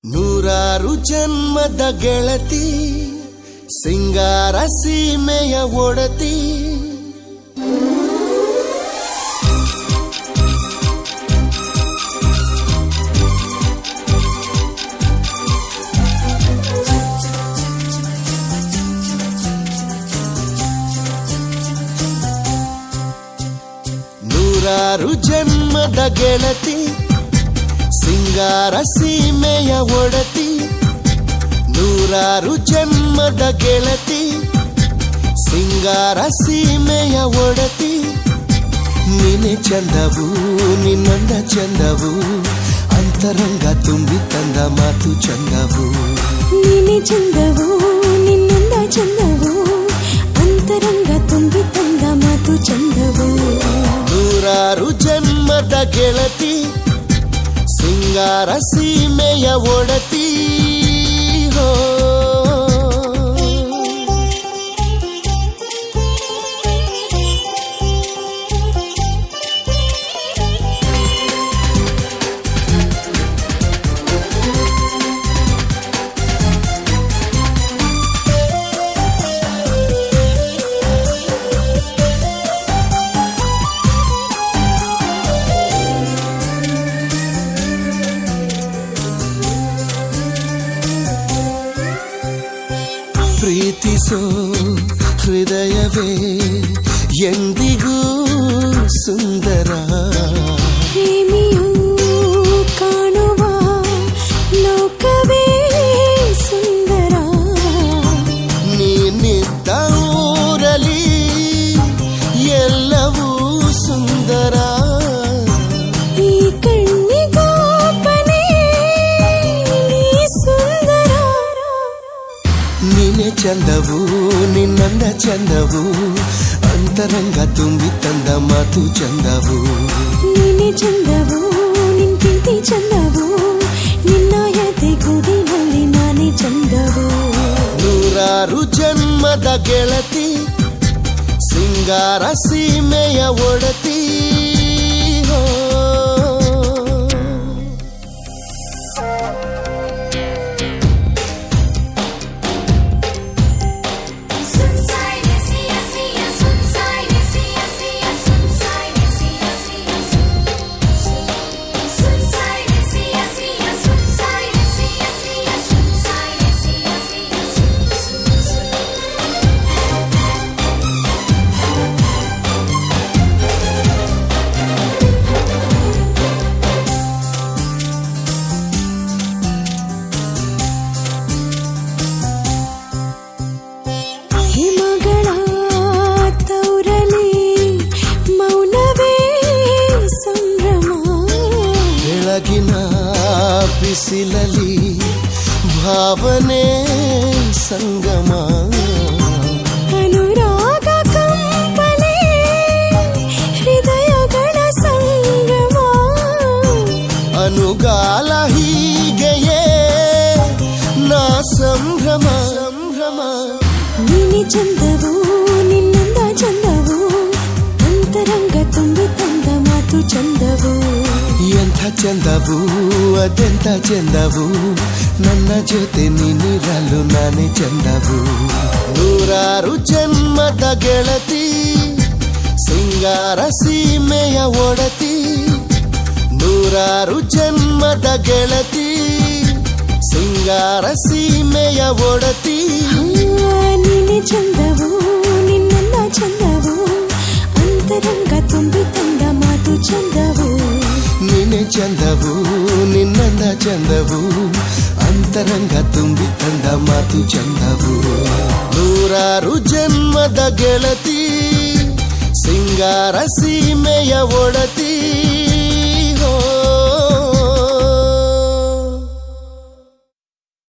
ನೂರಾರು ಜನ್ಮದ ಗೆಳತಿ ಸಿಂಗಾರ ಸೀಮೆಯ ಒಡತಿ ನೂರಾರು ಜನ್ಮದ ಗೆಳತಿ ಸಿಂಗಾರ ಸೀಮೆಯ ಒಡತಿ ನೂರಾರು ಜನ್ಮದ ಗೆಳತಿ ಸಿಂಗಾರ ಸೀಮೆಯ ಒಡತಿ ನೀನೆ ಚಂದವು ನಿನ್ನಂದ ಚಂದವು ಅಂತರಂಗ ತುಂಬಿ ತಂದ ಮಾತು ಚಂದವು ನೀನೆ ಚಂದವು ನಿನ್ನಂದ ಚಂದವು ಅಂತರಂಗ ತುಂಬಿ ತಂದ ಮಾತು ಚಂದವು ನೂರಾರು ಜನ್ಮದ ಗೆಳತಿ ಸಿಂಗಾರ ಸೀಮೆಯ ಒಡತಿ ಹೋ ಪ್ರೀತಿಸೋ ಹೃದಯವೇ ಎಂದಿಗೂ ಸುಂದರ ಪ್ರೇಮಿಯು ಕಾಣುವ ಲೋಕವೇ ಸುಂದರ ನೀನಿದ್ದ ಊರಲಿ ಎಲ್ಲವೂ ಸುಂದರ ಈ ಕಣ್ಣಿಗೋಪನೆ ನೀ ಸುಂದರ ನೀನೆ ಚಂದವು ನಿನ್ನಂದ ಚಂದವು ಅಂತರಂಗ ತುಂಬಿ ತಂದ ಮಾತು ಚಂದವು ನೀನೆ ಚಂದವು ನಿನ್ ಪ್ರೀತಿ ಚಂದವು ನಿನ್ನ ಯತೆ ಗುಡಿನಲ್ಲಿ ನಾನೇ ಚಂದವು ನೂರಾರು ಜನ್ಮದ ಗೆಳತಿ ಸಿಂಗಾರ ಸೀಮೆಯ ಒಡತಿ ಹೋ. ಹಿಮಗಳ ತೌರಲಿ ಮೌನವೇ ಸಂಭ್ರಮ ಬೆಳಗಿನ ಬಿಸಿಲಲಿ ಭಾವನೆ ಸಂಗಮ ಅನುರಾಗ ಕಂಪನೆ ಹೃದಯಗಳ ಸಂಗಮ ಅನುಗಾಲ ಹೀಗೆಯೇ ನಾ ಸಂಭ್ರಮ ಸಂಭ್ರಮ ನೀನೆ ಚಂದವು ನಿನ್ನಂದ ಚಂದವು ಅಂತರಂಗ ತುಂಬಿ ತಂದ ಮಾತು ಚಂದವು ಎಂಥ ಚಂದವು ಅದೆಂಥ ಚಂದವು ನನ್ನ ಜೊತೆ ನೀನಿರಲು ನಾನೇ ಚಂದವು ನೂರಾರು ಜನ್ಮದ ಗೆಳತಿ ಸಿಂಗಾರ ಸೀಮೆಯ ಒಡತಿ ನೂರಾರು ಜನ್ಮದ ಗೆಳತಿ ಸಿಂಗಾರ ಸೀಮೆಯ ಒಡತಿ ಆ, ನೀನೆ ಚಂದವು ನಿನ್ನಂದ ಚಂದವು ಅಂತರಂಗ ತುಂಬಿ ತಂದ ಮಾತು ಚಂದವು ನೀನೆ ಚಂದವು ನಿನ್ನಂದ ಚಂದವು ಅಂತರಂಗ ತುಂಬಿ ತಂದ ಮಾತು ಚಂದವು ನೂರಾರು ಜನ್ಮದ ಗೆಳತಿ ಸಿಂಗಾರ ಸೀಮೆಯ ಒಡತಿ